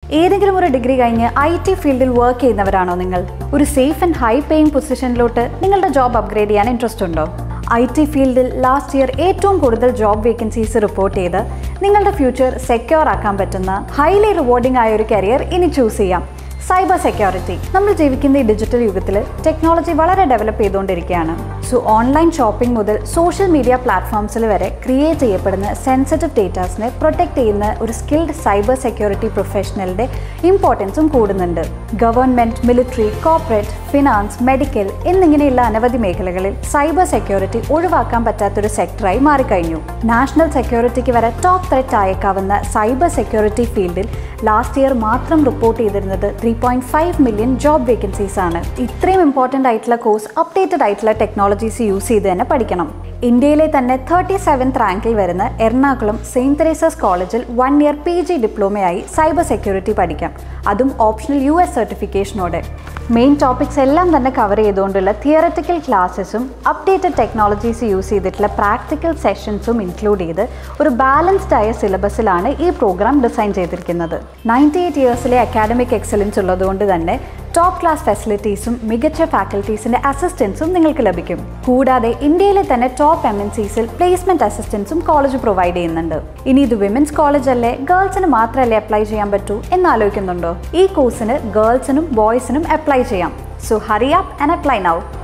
ഏതെങ്കിലും ഒരു ഡിഗ്രി കഴിഞ്ഞ് ഐ ടി ഫീൽഡിൽ വർക്ക് ചെയ്യുന്നവരാണോ നിങ്ങൾ ഒരു സേഫ് ആൻഡ് ഹൈ പേയിങ് പൊസിഷനിലോട്ട് നിങ്ങളുടെ ജോബ് അപ്ഗ്രേഡ് ചെയ്യാൻ ഇൻട്രസ്റ്റ് ഉണ്ടോ ഐ ടി ഫീൽഡിൽ ലാസ്റ്റ് ഇയർ ഏറ്റവും കൂടുതൽ ജോബ് വേക്കൻസീസ് റിപ്പോർട്ട് ചെയ്ത് നിങ്ങളുടെ ഫ്യൂച്ചർ സെക്യൂർ ആക്കാൻ പറ്റുന്ന ഹൈലി റിവാർഡിംഗ് ആയ ഒരു കരിയർ ഇനി ചൂസ് ചെയ്യാം സൈബർ സെക്യൂരിറ്റി നമ്മൾ ജീവിക്കുന്ന ഈ ഡിജിറ്റൽ യുഗത്തിൽ ടെക്നോളജി വളരെ ഡെവലപ്പ് ചെയ്തുകൊണ്ടിരിക്കുകയാണ് സോ ഓൺലൈൻ ഷോപ്പിംഗ് മുതൽ സോഷ്യൽ മീഡിയ പ്ലാറ്റ്ഫോംസിൽ വരെ ക്രിയേറ്റ് ചെയ്യപ്പെടുന്ന സെൻസിറ്റീവ് ഡേറ്റാസിനെ പ്രൊട്ടക്ട് ചെയ്യുന്ന ഒരു സ്കിൽഡ് സൈബർ സെക്യൂരിറ്റി പ്രൊഫഷണലിൻ്റെ ഇമ്പോർട്ടൻസും കൂടുന്നുണ്ട് government military corporate finance medical എന്നിങ്ങനെയുള്ള അനവധി മേഖലകളിൽ സൈബർ സെക്യൂരിറ്റി ഒഴിവാക്കാൻ പറ്റാത്തൊരു സെക്ടറായി മാറിക്കഴിഞ്ഞു നാഷണൽ സെക്യൂരിറ്റിക്ക് വരെ ടോപ്പ് ത്രെറ്റ് ആയേക്കാവുന്ന സൈബർ സെക്യൂരിറ്റി ഫീൽഡിൽ ലാസ്റ്റ് ഇയർ മാത്രം റിപ്പോർട്ട് ചെയ്തിരുന്നത് three point five million job vacancies ആണ് ഇത്രയും ഇമ്പോർട്ടൻ്റ് ആയിട്ടുള്ള കോഴ്സ് അപ്ഡേറ്റഡ് ആയിട്ടുള്ള ടെക്നോളജീസ് യൂസ് ചെയ്ത് തന്നെ പഠിക്കണം ഇന്ത്യയിലെ തന്നെ തേർട്ടി സെവൻത് റാങ്കിൽ വരുന്ന എറണാകുളം സെയിൻറ്റ് തെരേസസ് കോളേജിൽ വൺ ഇയർ പി ജി ഡിപ്ലോമയായി സൈബർ സെക്യൂരിറ്റി പഠിക്കാം അതും ഓപ്ഷണൽ യു എസ് സർട്ടിഫിക്കേഷനോടെ മെയിൻ ടോപ്പിക്സ് എല്ലാം തന്നെ കവർ ചെയ്തുകൊണ്ടുള്ള തിയററ്റിക്കൽ ക്ലാസ്സസും അപ്ഡേറ്റഡ് ടെക്നോളജീസ് യൂസ് ചെയ്തിട്ടുള്ള പ്രാക്ടിക്കൽ സെഷൻസും ഇൻക്ലൂഡ് ചെയ്ത് ഒരു ബാലൻസ്ഡ് ആയ സിലബസിലാണ് ഈ പ്രോഗ്രാം ഡിസൈൻ ചെയ്തിരിക്കുന്നത് നയൻറ്റി എയ്റ്റ് ഇയേഴ്സിലെ അക്കാഡമിക് എക്സലൻസ് ഉള്ളതുകൊണ്ട് തന്നെ ടോപ്പ് ക്ലാസ് ഫെസിലിറ്റീസും മികച്ച ഫാക്കൽറ്റീസിന്റെ അസിസ്റ്റൻസും നിങ്ങൾക്ക് ലഭിക്കും കൂടാതെ ഇന്ത്യയിലെ തന്നെ ടോപ്പ് എം എൻ സിസിൽ പ്ലേസ്മെന്റ് അസിസ്റ്റൻസും കോളേജ് പ്രൊവൈഡ് ചെയ്യുന്നുണ്ട് ഇനി ഇത് വിമൻസ് കോളേജ് അല്ലേ ഗേൾസിന് മാത്രമല്ലേ അപ്ലൈ ചെയ്യാൻ പറ്റൂ എന്ന് ആലോചിക്കുന്നുണ്ടോ ഈ കോഴ്സിന് ഗേൾസിനും ബോയ്സിനും അപ്ലൈ ചെയ്യാം so hurry up and apply now